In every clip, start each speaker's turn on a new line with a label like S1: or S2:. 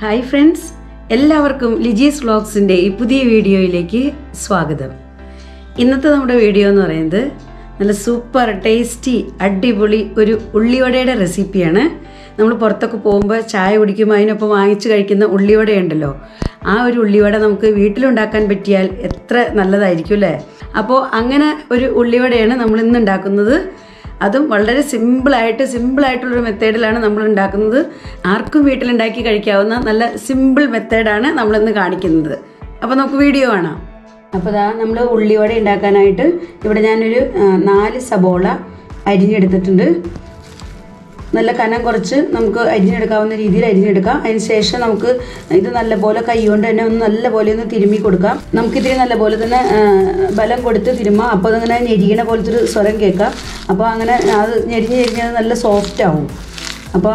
S1: hi friends എല്ലാവർക്കും ലിജീസ് വ്ളോഗ്സിൻ്റെ ഈ പുതിയ വീഡിയോയിലേക്ക് സ്വാഗതം ഇന്നത്തെ നമ്മുടെ വീഡിയോ എന്ന് പറയുന്നത് നല്ല സൂപ്പർ ടേസ്റ്റി അടിപൊളി ഒരു ഉള്ളിവടയുടെ റെസിപ്പിയാണ് നമ്മൾ പുറത്തൊക്കെ പോകുമ്പോൾ ചായ കുടിക്കുമ്പോൾ അതിനൊപ്പം വാങ്ങിച്ച് കഴിക്കുന്ന ഉള്ളിവടയുണ്ടല്ലോ ആ ഒരു ഉള്ളിവട നമുക്ക് വീട്ടിലുണ്ടാക്കാൻ പറ്റിയാൽ എത്ര നല്ലതായിരിക്കും അല്ലേ അപ്പോൾ അങ്ങനെ ഒരു ഉള്ളിവടയാണ് നമ്മൾ ഇന്ന് ഉണ്ടാക്കുന്നത് അതും വളരെ സിമ്പിളായിട്ട് സിമ്പിളായിട്ടുള്ളൊരു മെത്തേഡിലാണ് നമ്മൾ ഉണ്ടാക്കുന്നത് ആർക്കും വീട്ടിലുണ്ടാക്കി കഴിക്കാവുന്ന നല്ല സിമ്പിൾ മെത്തേഡാണ് നമ്മളിന്ന് കാണിക്കുന്നത് അപ്പോൾ നമുക്ക് വീഡിയോ കാണാം അപ്പോൾ ഇതാ നമ്മൾ ഉള്ളിവട ഉണ്ടാക്കാനായിട്ട് ഇവിടെ ഞാനൊരു ആ, നാല് സബോള അരിഞ്ഞെടുത്തിട്ടുണ്ട് നല്ല കനം കുറച്ച് നമുക്ക് അരിഞ്ഞെടുക്കാവുന്ന രീതിയിൽ അരിഞ്ഞെടുക്കാം അതിന് ശേഷം നമുക്ക് ഇത് നല്ലപോലെ കൈകൊണ്ട് തന്നെ ഒന്ന് നല്ലപോലെ ഒന്ന് തിരുമ്മി കൊടുക്കാം നമുക്കിതിരി നല്ലപോലെ തന്നെ ആ, ബലം കൊടുത്ത് തിരുമ്മാം അപ്പോൾ അതിങ്ങനെ ഞെരിയണ പോലത്തെ ഒരു സ്വരം കേൾക്കാം അപ്പോൾ അങ്ങനെ അത് ഞെരിഞ്ഞ് ഞെരിഞ്ഞത് നല്ല സോഫ്റ്റ് ആവും അപ്പോൾ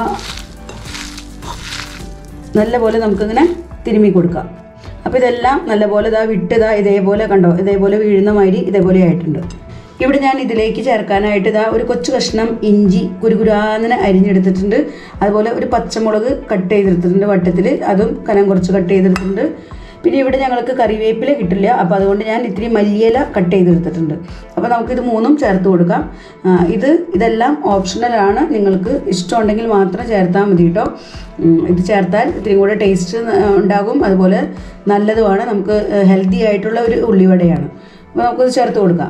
S1: നല്ലപോലെ നമുക്കിങ്ങനെ തിരുമ്മി കൊടുക്കാം അപ്പോൾ ഇതെല്ലാം നല്ലപോലെ ഇതാ വിട്ടതാ ഇതേപോലെ കണ്ടോ ഇതേപോലെ വീഴുന്ന മാതിരി ഇതേപോലെ ആയിട്ടുണ്ട് ഇവിടെ ഞാൻ ഇതിലേക്ക് ചേർക്കാനായിട്ട് ഇതാ ഒരു കൊച്ചു കഷ്ണം ഇഞ്ചി കുരുകുരാന്നിന് അരിഞ്ഞെടുത്തിട്ടുണ്ട് അതുപോലെ ഒരു പച്ചമുളക് കട്ട് ചെയ്തെടുത്തിട്ടുണ്ട് വട്ടത്തിൽ അതും കനം കുറച്ച് കട്ട് ചെയ്തെടുത്തിട്ടുണ്ട് പിന്നെ ഇവിടെ ഞങ്ങൾക്ക് കറിവേപ്പില കിട്ടില്ല അപ്പോൾ അതുകൊണ്ട് ഞാൻ ഇത്തിരി മല്ലിയില കട്ട് ചെയ്തെടുത്തിട്ടുണ്ട് അപ്പോൾ നമുക്കിത് മൂന്നും ചേർത്ത് കൊടുക്കാം ആ, ഇത് ഇതെല്ലാം ഓപ്ഷണലാണ് നിങ്ങൾക്ക് ഇഷ്ടമുണ്ടെങ്കിൽ മാത്രം ചേർത്താൽ മതി കേട്ടോ ഉം, ഇത് ചേർത്താൽ ഇത്തിരി കൂടെ ടേസ്റ്റ് ഉണ്ടാകും അതുപോലെ നല്ലതുമാണ് നമുക്ക് ഹെൽത്തി ആയിട്ടുള്ള ഒരു ഉള്ളിവടയാണ് അപ്പോൾ നമുക്കിത് ചേർത്ത് കൊടുക്കാം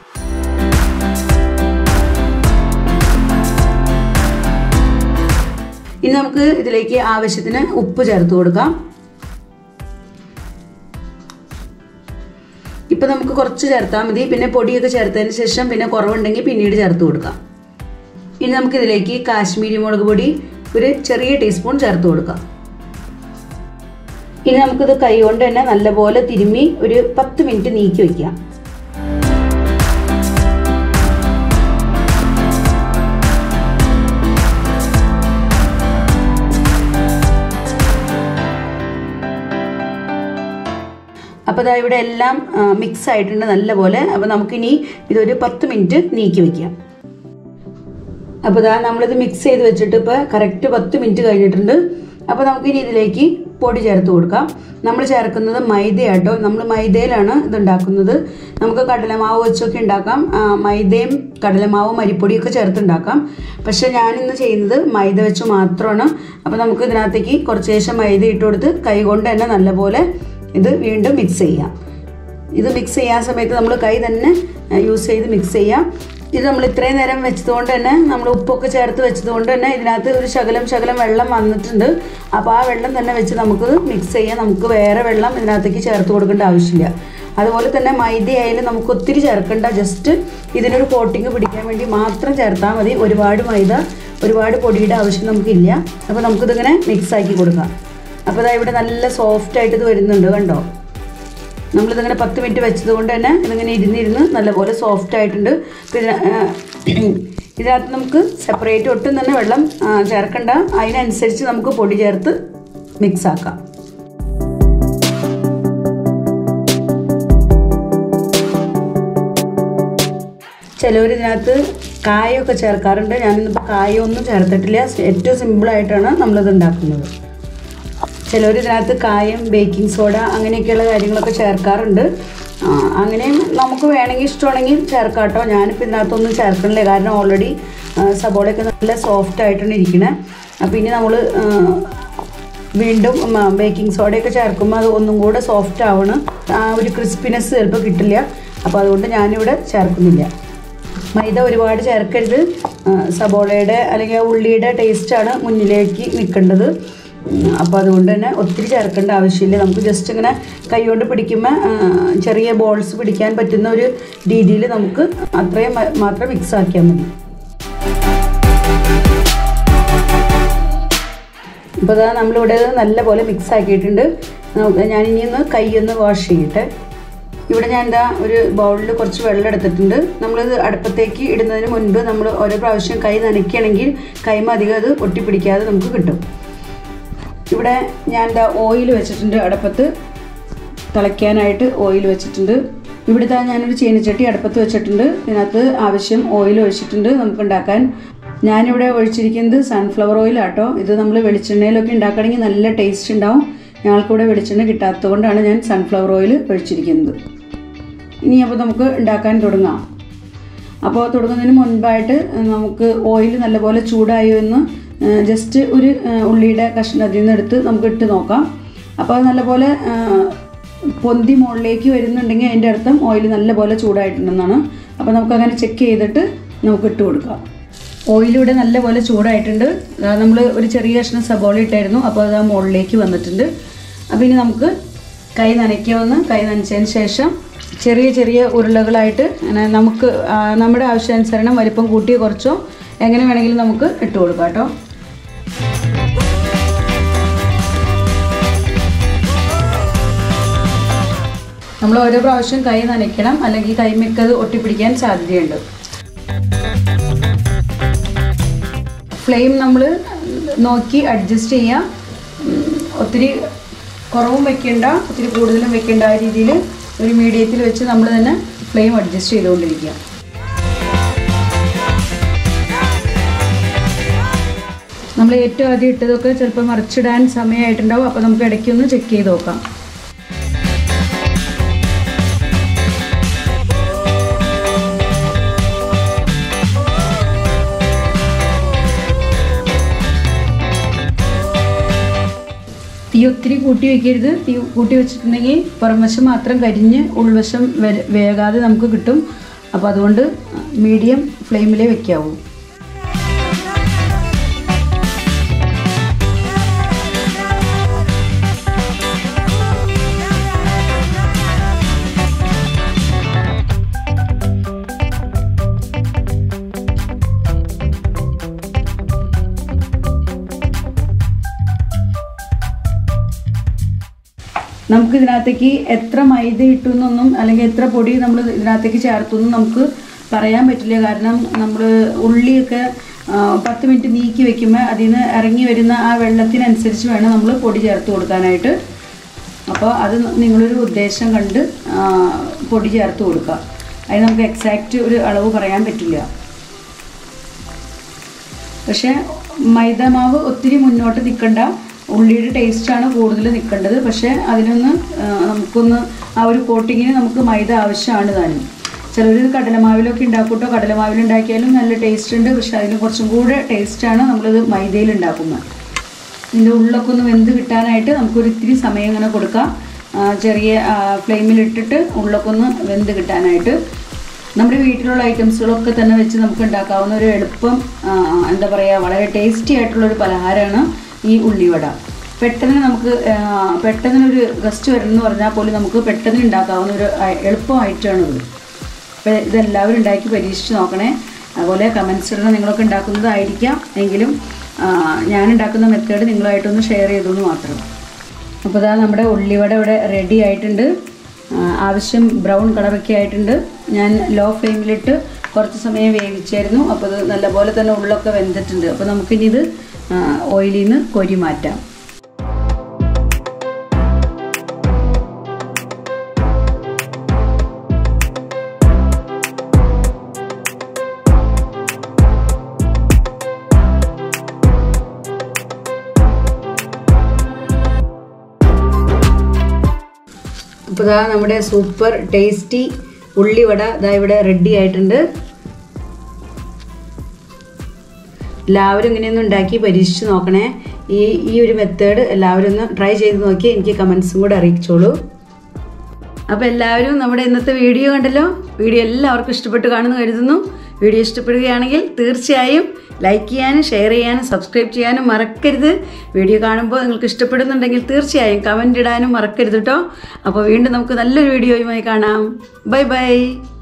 S1: ഇനി നമുക്ക് ഇതിലേക്ക് ആവശ്യത്തിന് ഉപ്പ് ചേർത്ത് കൊടുക്കാം ഇപ്പം നമുക്ക് കുറച്ച് ചേർത്താൽ മതി പിന്നെ പൊടിയൊക്കെ ചേർത്തതിന് ശേഷം പിന്നെ കുറവുണ്ടെങ്കിൽ പിന്നീട് ചേർത്ത് കൊടുക്കാം ഇനി നമുക്ക് ഇതിലേക്ക് കാശ്മീരി മുളക് പൊടി ഒരു ചെറിയ ടീസ്പൂൺ ചേർത്ത് കൊടുക്കാം ഇനി നമുക്കിത് കൈ കൊണ്ട് തന്നെ നല്ലപോലെ തിരുമ്മി ഒരു പത്ത് മിനിറ്റ് നീക്കി വയ്ക്കാം അപ്പോൾ ഇതാ ഇവിടെ എല്ലാം മിക്സ് ആയിട്ടുണ്ട് നല്ലപോലെ അപ്പോൾ നമുക്കിനി ഇതൊരു പത്ത് മിനിറ്റ് നീക്കി വയ്ക്കാം അപ്പോൾ ഇതാ നമ്മളിത് മിക്സ് ചെയ്ത് വെച്ചിട്ട് ഇപ്പോൾ കറക്റ്റ് പത്ത് മിനിറ്റ് കഴിഞ്ഞിട്ടുണ്ട് അപ്പോൾ നമുക്കിനി ഇതിലേക്ക് പൊടി ചേർത്ത് കൊടുക്കാം നമ്മൾ ചേർക്കുന്നത് മൈദയാട്ടോ നമ്മൾ മൈദയിലാണ് ഇത് ഉണ്ടാക്കുന്നത് നമുക്ക് കടലമാവ് വെച്ചൊക്കെ ഉണ്ടാക്കാം ആ, മൈദയും കടലമാവും അരിപ്പൊടിയൊക്കെ ചേർത്തുണ്ടാക്കാം പക്ഷേ ഞാനിന്ന് ചെയ്യുന്നത് മൈദ വെച്ച് മാത്രമാണ് അപ്പോൾ നമുക്ക് ഇതിനകത്തേക്ക് കുറച്ച് ശേഷം മൈദ ഇട്ട് കൊടുത്ത് കൈ കൊണ്ട് തന്നെ നല്ലപോലെ ഇത് വീണ്ടും മിക്സ് ചെയ്യാം ഇത് മിക്സ് ചെയ്യാൻ സമയത്ത് നമ്മൾ കൈ തന്നെ യൂസ് ചെയ്ത് മിക്സ് ചെയ്യാം ഇത് നമ്മൾ ഇത്രയും നേരം വെച്ചതുകൊണ്ട് തന്നെ നമ്മൾ ഉപ്പൊക്കെ ചേർത്ത് വെച്ചതുകൊണ്ട് തന്നെ ഇതിനകത്ത് ഒരു ശകലം ശകലം വെള്ളം വന്നിട്ടുണ്ട് അപ്പോൾ ആ വെള്ളം തന്നെ വെച്ച് നമുക്ക് മിക്സ് ചെയ്യാം നമുക്ക് വേറെ വെള്ളം ഇതിനകത്തേക്ക് ചേർത്ത് കൊടുക്കേണ്ട ആവശ്യമില്ല അതുപോലെ തന്നെ മൈദ ആയാലും നമുക്ക് ഒത്തിരി ചേർക്കേണ്ട ജസ്റ്റ് ഇതിനൊരു കോട്ടിങ് പിടിക്കാൻ വേണ്ടി മാത്രം ചേർത്താൽ മതി ഒരുപാട് മൈദ ഒരുപാട് പൊടിയുടെ ആവശ്യം നമുക്കില്ല അപ്പോൾ നമുക്കിതിങ്ങനെ മിക്സ് ആക്കി കൊടുക്കാം അപ്പോൾ ഇതാ ഇവിടെ നല്ല സോഫ്റ്റ് ആയിട്ട് ഇത് വരുന്നുണ്ട് കണ്ടോ നമ്മളിതിങ്ങനെ പത്ത് മിനിറ്റ് വെച്ചത് കൊണ്ട് തന്നെ ഇതിങ്ങനെ ഇരുന്നിരുന്ന് നല്ലപോലെ സോഫ്റ്റ് ആയിട്ടുണ്ട് പിന്നെ ആ, ഇതിനകത്ത് നമുക്ക് സെപ്പറേറ്റ് ഒട്ടും തന്നെ വെള്ളം ആ, ചേർക്കണ്ട അതിനനുസരിച്ച് നമുക്ക് പൊടി ചേർത്ത് മിക്സ് ആക്കാം ചിലവർ ഇതിനകത്ത് കായൊക്കെ ചേർക്കാറുണ്ട് ഞാനിന്നിപ്പോൾ കായൊന്നും ചേർത്തിട്ടില്ല ഏറ്റവും സിമ്പിളായിട്ടാണ് നമ്മളിത് ഉണ്ടാക്കുന്നത് ചിലവർ ഇതിനകത്ത് കായം ബേക്കിംഗ് സോഡ അങ്ങനെയൊക്കെയുള്ള കാര്യങ്ങളൊക്കെ ചേർക്കാറുണ്ട് ആ, അങ്ങനെയും നമുക്ക് വേണമെങ്കിൽ ഇഷ്ടമാണെങ്കിൽ ചേർക്കാം കേട്ടോ ഞാനിപ്പോൾ ഇതിനകത്തൊന്നും ചേർക്കണില്ല കാരണം ഓൾറെഡി സബോളയൊക്കെ നല്ല സോഫ്റ്റ് ആയിട്ടാണ് ഇരിക്കണേ അപ്പോൾ ഇനി നമ്മൾ വീണ്ടും ബേക്കിംഗ് സോഡയൊക്കെ ചേർക്കുമ്പോൾ അത് ഒന്നും കൂടെ സോഫ്റ്റ് ആവണം ആ ഒരു ക്രിസ്പിനെസ് ചിലപ്പോൾ കിട്ടില്ല അപ്പോൾ അതുകൊണ്ട് ഞാനിവിടെ ചേർക്കുന്നില്ല മൈദ ഒരുപാട് ചേർക്കരുത് ആ, സബോളയുടെ അല്ലെങ്കിൽ ആ ഉള്ളിയുടെ ടേസ്റ്റാണ് മുന്നിലേക്ക് നിൽക്കേണ്ടത് അപ്പോൾ അതുകൊണ്ട് തന്നെ ഒത്തിരി ചേർക്കേണ്ട ആവശ്യമില്ല നമുക്ക് ജസ്റ്റ് ഇങ്ങനെ കൈകൊണ്ട് പിടിക്കുമ്പോൾ ആ, ചെറിയ ബോൾസ് പിടിക്കാൻ പറ്റുന്ന ഒരു രീതിയിൽ നമുക്ക് അത്രയും മ- മാത്രം മിക്സ് ആക്കിയാൽ മതി അപ്പോൾ അതാ നമ്മളിവിടെ ഇത് നല്ലപോലെ മിക്സ് ആക്കിയിട്ടുണ്ട് നമുക്ക് ഞാനിനി ഒന്ന് കൈ ഒന്ന് വാഷ് ചെയ്യട്ടെ ഇവിടെ ഞാൻ എന്താ ഒരു ബൗളിൽ കുറച്ച് വെള്ളം എടുത്തിട്ടുണ്ട് നമ്മളിത് അടുപ്പത്തേക്ക് ഇടുന്നതിന് മുൻപ് നമ്മൾ ഓരോ പ്രാവശ്യം കൈ നനയ്ക്കുകയാണെങ്കിൽ കൈമ അധികം അത് ഒട്ടിപ്പിടിക്കാതെ നമുക്ക് കിട്ടും ഇവിടെ ഞാൻ എന്താ ഓയിൽ വെച്ചിട്ടുണ്ട് അടുപ്പത്ത് തിളയ്ക്കാനായിട്ട് ഓയിൽ വെച്ചിട്ടുണ്ട് ഇവിടുത്തെ ഞാനൊരു ചീനച്ചട്ടി അടുപ്പത്ത് വെച്ചിട്ടുണ്ട് ഇതിനകത്ത് ആവശ്യം ഓയിൽ ഒഴിച്ചിട്ടുണ്ട് നമുക്ക് ഉണ്ടാക്കാൻ ഞാനിവിടെ ഒഴിച്ചിരിക്കുന്നത് സൺഫ്ലവർ ഓയിലാട്ടോ ഇത് നമ്മൾ വെളിച്ചെണ്ണയിലൊക്കെ ഉണ്ടാക്കണമെങ്കിൽ നല്ല ടേസ്റ്റ് ഉണ്ടാവും ഞങ്ങൾക്കിവിടെ വെളിച്ചെണ്ണ കിട്ടാത്തതുകൊണ്ടാണ് ഞാൻ സൺഫ്ലവർ ഓയിൽ ഒഴിച്ചിരിക്കുന്നത് ഇനി അപ്പോൾ നമുക്ക് ഉണ്ടാക്കാൻ തുടങ്ങാം അപ്പോൾ തുടങ്ങുന്നതിന് മുൻപായിട്ട് നമുക്ക് ഓയിൽ നല്ലപോലെ ചൂടായോ എന്ന് ജസ്റ്റ് ഒരു ഉള്ളിയുടെ കഷ്ണം അതിൽ നിന്ന് എടുത്ത് നമുക്ക് ഇട്ട് നോക്കാം അപ്പോൾ അത് നല്ലപോലെ പൊന്തി മുകളിലേക്ക് വരുന്നുണ്ടെങ്കിൽ അതിൻ്റെ അർത്ഥം ഓയിൽ നല്ലപോലെ ചൂടായിട്ടുണ്ടെന്നാണ് അപ്പോൾ നമുക്ക് അങ്ങനെ ചെക്ക് ചെയ്തിട്ട് നമുക്ക് ഇട്ട് കൊടുക്കാം ഓയിലിവിടെ നല്ലപോലെ ചൂടായിട്ടുണ്ട് നമ്മൾ ഒരു ചെറിയ കഷ്ണം സബോള ഇട്ടായിരുന്നു അപ്പോൾ അത് ആ മുകളിലേക്ക് വന്നിട്ടുണ്ട് അപ്പോൾ ഇനി നമുക്ക് കൈ നനയ്ക്കാവുന്ന കൈ നനച്ചതിന് ശേഷം ചെറിയ ചെറിയ ഉരുളകളായിട്ട് അങ്ങനെ നമുക്ക് ആ, നമ്മുടെ ആവശ്യാനുസരണം വലിപ്പം കൂട്ടിയോ കുറച്ചോ എങ്ങനെ വേണമെങ്കിലും നമുക്ക് ഇട്ട് കൊടുക്കാം കേട്ടോ നമ്മൾ ഓരോ പ്രാവശ്യം കൈ നനയ്ക്കണം അല്ലെങ്കിൽ കൈമിക്കത് ഒട്ടിപ്പിടിക്കാൻ സാധ്യതയുണ്ട് ഫ്ലെയിം നമ്മൾ നോക്കി അഡ്ജസ്റ്റ് ചെയ്യാം ഉം, ഒത്തിരി കുറവും വെക്കേണ്ട ഒത്തിരി കൂടുതലും വെക്കേണ്ട ആ രീതിയിൽ ഒരു മീഡിയത്തിൽ വെച്ച് നമ്മൾ തന്നെ ഫ്ലെയിം അഡ്ജസ്റ്റ് ചെയ്തുകൊണ്ടിരിക്കുക നമ്മൾ ഏറ്റവും ആദ്യം ഇട്ടതൊക്കെ ചിലപ്പോൾ മറിച്ചിടാൻ സമയമായിട്ടുണ്ടാവും അപ്പോൾ നമുക്ക് ഇടയ്ക്കൊന്ന് ചെക്ക് ചെയ്ത് നോക്കാം തീ ഒത്തിരി കൂട്ടി വെക്കരുത് തീ കൂട്ടി വെച്ചിട്ടുണ്ടെങ്കിൽ പുറംവശം മാത്രം കരിഞ്ഞ് ഉൾവശം വര- വേകാതെ നമുക്ക് കിട്ടും അപ്പോൾ അതുകൊണ്ട് മീഡിയം ഫ്ലെയിമിലേ വെക്കാവൂ നമുക്ക് ഇതിനകത്തേക്ക് എത്ര മൈദ ഇട്ടു എന്നൊന്നും അല്ലെങ്കിൽ എത്ര പൊടി നമ്മൾ ഇതിനകത്തേക്ക് ചേർത്തു എന്നും നമുക്ക് പറയാൻ പറ്റില്ല കാരണം നമ്മൾ ഉള്ളിയൊക്കെ ആ, പത്ത് മിനിറ്റ് നീക്കി വെക്കുമ്പോൾ അതിൽ നിന്ന് ഇറങ്ങി വരുന്ന ആ വെള്ളത്തിനനുസരിച്ച് വേണം നമ്മൾ പൊടി ചേർത്ത് കൊടുക്കാനായിട്ട് അപ്പോൾ അത് നിങ്ങളൊരു ഉദ്ദേശം കണ്ട് ആ, പൊടി ചേർത്ത് കൊടുക്കുക അതിന് നമുക്ക് എക്സാക്റ്റ് ഒരു അളവ് പറയാൻ പറ്റില്ല പക്ഷേ മൈദ മാവ് ഒത്തിരി മുന്നോട്ട് നിൽക്കണ്ട ഉള്ളിയുടെ ടേസ്റ്റാണ് കൂടുതൽ നിൽക്കേണ്ടത് പക്ഷേ അതിനൊന്ന് ആ, നമുക്കൊന്ന് ആ ഒരു കോട്ടിങ്ങിന് നമുക്ക് മൈദ ആവശ്യമാണ് താനും ചിലർ കടലമാവിലൊക്കെ ഉണ്ടാക്കൂട്ടോ കടലമാവിൽ ഉണ്ടാക്കിയാലും നല്ല ടേസ്റ്റ് ഉണ്ട് പക്ഷെ അതിന് കുറച്ചും കൂടെ ടേസ്റ്റാണ് നമ്മളിത് മൈദയിൽ ഉണ്ടാക്കുന്നത് ഇതിൻ്റെ ഉള്ളൊക്കെ ഒന്ന് വെന്ത് കിട്ടാനായിട്ട് നമുക്കൊരു ഇത്തിരി സമയം ഇങ്ങനെ കൊടുക്കാം ആ, ചെറിയ ഫ്ലെയിമിലിട്ടിട്ട് ഉള്ളൊക്കെ ഒന്ന് വെന്ത് കിട്ടാനായിട്ട് നമ്മുടെ വീട്ടിലുള്ള ഐറ്റംസുകളൊക്കെ തന്നെ വെച്ച് നമുക്ക് ഉണ്ടാക്കാവുന്ന ഒരു എളുപ്പം ആ, എന്താ പറയുക വളരെ ടേസ്റ്റി ആയിട്ടുള്ളൊരു പലഹാരമാണ് ഈ ഉള്ളിവട പെട്ടെന്ന് നമുക്ക് ആ, പെട്ടെന്നൊരു ഗസ്റ്റ് വരണം എന്ന് പറഞ്ഞാൽ പോലും നമുക്ക് പെട്ടെന്ന് ഉണ്ടാക്കാവുന്ന ഒരു ഐ- എളുപ്പമായിട്ടാണ് ഇത് അപ്പോൾ ഇതെല്ലാവരും ഉണ്ടാക്കി പരീക്ഷിച്ച് നോക്കണേ അതുപോലെ കമൻസ് ഇടണം നിങ്ങളൊക്കെ ഉണ്ടാക്കുന്നതായിരിക്കാം എങ്കിലും ആ, ഞാൻ ഉണ്ടാക്കുന്ന മെത്തേഡ് നിങ്ങളുമായിട്ടൊന്ന് ഷെയർ ചെയ്തു എന്ന് മാത്രം അപ്പോൾ ഇതാ നമ്മുടെ ഉള്ളിവട ഇവിടെ റെഡി ആയിട്ടുണ്ട് ആ, ആവശ്യം ബ്രൗൺ കളറൊക്കെ ആയിട്ടുണ്ട് ഞാൻ ലോ ഫ്ലെയിമിലിട്ട് കുറച്ച് സമയം വേവിച്ചായിരുന്നു അപ്പോൾ ഇത് നല്ലപോലെ തന്നെ ഉള്ളൊക്കെ വെന്തിട്ടുണ്ട് അപ്പോൾ നമുക്കിനി ഇത് ഓയിലിൽ നിന്ന് കൊരി മാറ്റാം അപ്പോൾ ഇതാ നമ്മുടെ സൂപ്പർ ടേസ്റ്റി ഉള്ളിവട ഇതാ ഇവിടെ റെഡി ആയിട്ടുണ്ട് എല്ലാവരും ഇങ്ങനെയൊന്ന് ഉണ്ടാക്കി പരീക്ഷിച്ച് നോക്കണേ ഈ ഈ ഒരു മെത്തേഡ് എല്ലാവരും ഒന്ന് ട്രൈ ചെയ്ത് നോക്കി എനിക്ക് കമൻസും കൂടെ അറിയിച്ചോളൂ അപ്പോൾ എല്ലാവരും നമ്മുടെ ഇന്നത്തെ വീഡിയോ കണ്ടല്ലോ വീഡിയോ എല്ലാവർക്കും ഇഷ്ടപ്പെട്ട് കാണുന്നു കരുതുന്നു വീഡിയോ ഇഷ്ടപ്പെടുകയാണെങ്കിൽ തീർച്ചയായും ലൈക്ക് ചെയ്യാനും ഷെയർ ചെയ്യാനും സബ്സ്ക്രൈബ് ചെയ്യാനും മറക്കരുത് വീഡിയോ കാണുമ്പോൾ നിങ്ങൾക്ക് ഇഷ്ടപ്പെടുന്നുണ്ടെങ്കിൽ തീർച്ചയായും കമൻ്റ് ഇടാനും മറക്കരുത് കേട്ടോ അപ്പോൾ വീണ്ടും നമുക്ക് നല്ലൊരു വീഡിയോയുമായി കാണാം ബൈ ബൈ